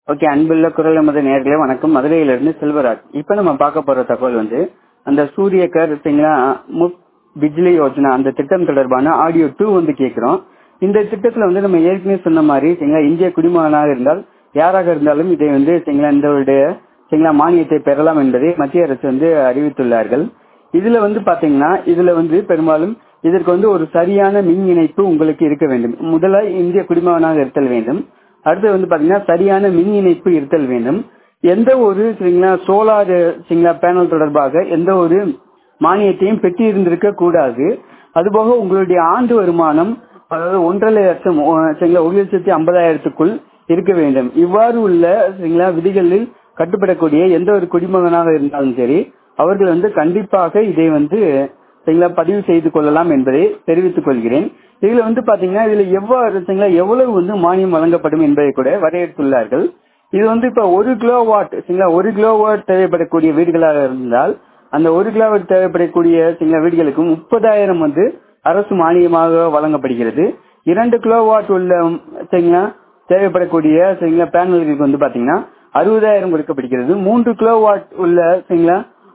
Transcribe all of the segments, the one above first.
okay அன்புள்ள குரல் நமது நேர்களே வணக்கம் மதுரையிலிருந்து செல்வராஜ் இப்ப நம்ம பார்க்க போற தகவல் வந்து அந்த சூரியகர் சரிங்களா முப் பிஜ்லி யோஜனா அந்த திட்டம் தொடர்பான ஆடியோ டூ வந்து கேட்கிறோம் இந்த திட்டத்துல வந்து நம்ம ஏற்கனவே சொன்ன மாதிரி சரிங்களா இந்திய குடிமகனாக இருந்தால் யாராக இருந்தாலும் இதை வந்து சரிங்களா இந்த சரிங்களா மானியத்தை பெறலாம் என்பதை மத்திய அரசு வந்து அறிவித்துள்ளார்கள் இதுல வந்து பாத்தீங்கன்னா இதுல வந்து பெரும்பாலும் இதற்கு வந்து ஒரு சரியான மின் இணைப்பு உங்களுக்கு இருக்க வேண்டும் முதல்ல இந்திய குடிமகனாக இருத்தல் வேண்டும் அடுத்து வந்து பாத்தீங்கன்னா சரியான மின் இணைப்பு இருத்தல் வேண்டும் எந்த ஒரு சரிங்களா சோலார் சரிங்களா பேனல் தொடர்பாக எந்த ஒரு மானியத்தையும் பெற்று இருந்திருக்க கூடாது அதுபோக உங்களுடைய ஆண்டு வருமானம் அதாவது ஒன்றரை லட்சம் சரிங்களா ஒரு லட்சத்தி ஐம்பதாயிரத்துக்குள் இருக்க வேண்டும் இவ்வாறு உள்ள சரிங்களா விதிகளில் கட்டுப்படக்கூடிய எந்த ஒரு குடிமகனாக இருந்தாலும் சரி அவர்கள் வந்து கண்டிப்பாக இதை வந்து சரிங்களா பதிவு செய்து கொள்ளலாம் என்பதை தெரிவித்துக் கொள்கிறேன் இதுல வந்து பாத்தீங்கன்னா இதுல எவ்வாறு சரிங்களா எவ்வளவு வந்து மானியம் வழங்கப்படும் என்பதை கூட வரையறுத்துள்ளார்கள் இது வந்து இப்ப ஒரு கிலோ வாட் சரிங்களா ஒரு கிலோ வாட் தேவைப்படக்கூடிய வீடுகளாக இருந்தால் அந்த ஒரு கிலோ வாட் தேவைப்படக்கூடிய சரிங்களா வீடுகளுக்கு முப்பதாயிரம் வந்து அரசு மானியமாக வழங்கப்படுகிறது இரண்டு கிலோ வாட் உள்ள சரிங்களா தேவைப்படக்கூடிய சரிங்களா பேனல்களுக்கு வந்து பாத்தீங்கன்னா அறுபதாயிரம் கொடுக்கப்படுகிறது மூன்று கிலோ வாட் உள்ள சரிங்களா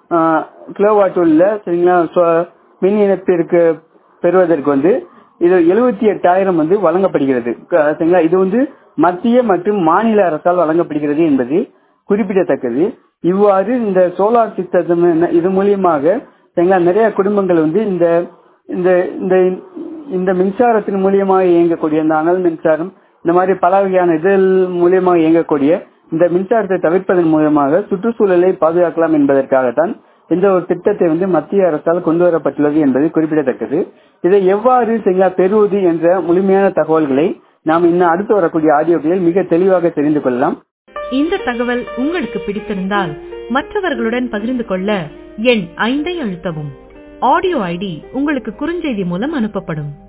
கிலோ வாட் உள்ள சரிங்களா மின் இணைப்பிற்கு பெறுவதற்கு வந்து இது எழுபத்தி எட்டாயிரம் வந்து வழங்கப்படுகிறது சரிங்களா இது வந்து மத்திய மற்றும் மாநில அரசால் வழங்கப்படுகிறது என்பது குறிப்பிடத்தக்கது இவ்வாறு இந்த சோலார் சிஸ்டம் இது மூலியமாக சரிங்களா நிறைய குடும்பங்கள் வந்து இந்த இந்த இந்த இந்த மின்சாரத்தின் மூலியமாக இயங்கக்கூடிய இந்த அனல் மின்சாரம் இந்த மாதிரி பல வகையான இதில் மூலியமாக இயங்கக்கூடிய இந்த மின்சாரத்தை தவிர்ப்பதன் மூலமாக சுற்றுச்சூழலை பாதுகாக்கலாம் என்பதற்காகத்தான் இந்த ஒரு திட்டத்தை வந்து மத்திய அரசால் கொண்டு வரப்பட்டுள்ளது என்பது குறிப்பிடத்தக்கது இதை எவ்வாறு சரிங்களா பெறுவது என்ற முழுமையான தகவல்களை நாம் இன்னும் அடுத்து வரக்கூடிய ஆடியோக்களில் மிக தெளிவாக தெரிந்து கொள்ளலாம் இந்த தகவல் உங்களுக்கு பிடித்திருந்தால் மற்றவர்களுடன் பகிர்ந்து கொள்ள எண் ஐந்தை அழுத்தவும் ஆடியோ ஐடி உங்களுக்கு குறுஞ்செய்தி மூலம் அனுப்பப்படும்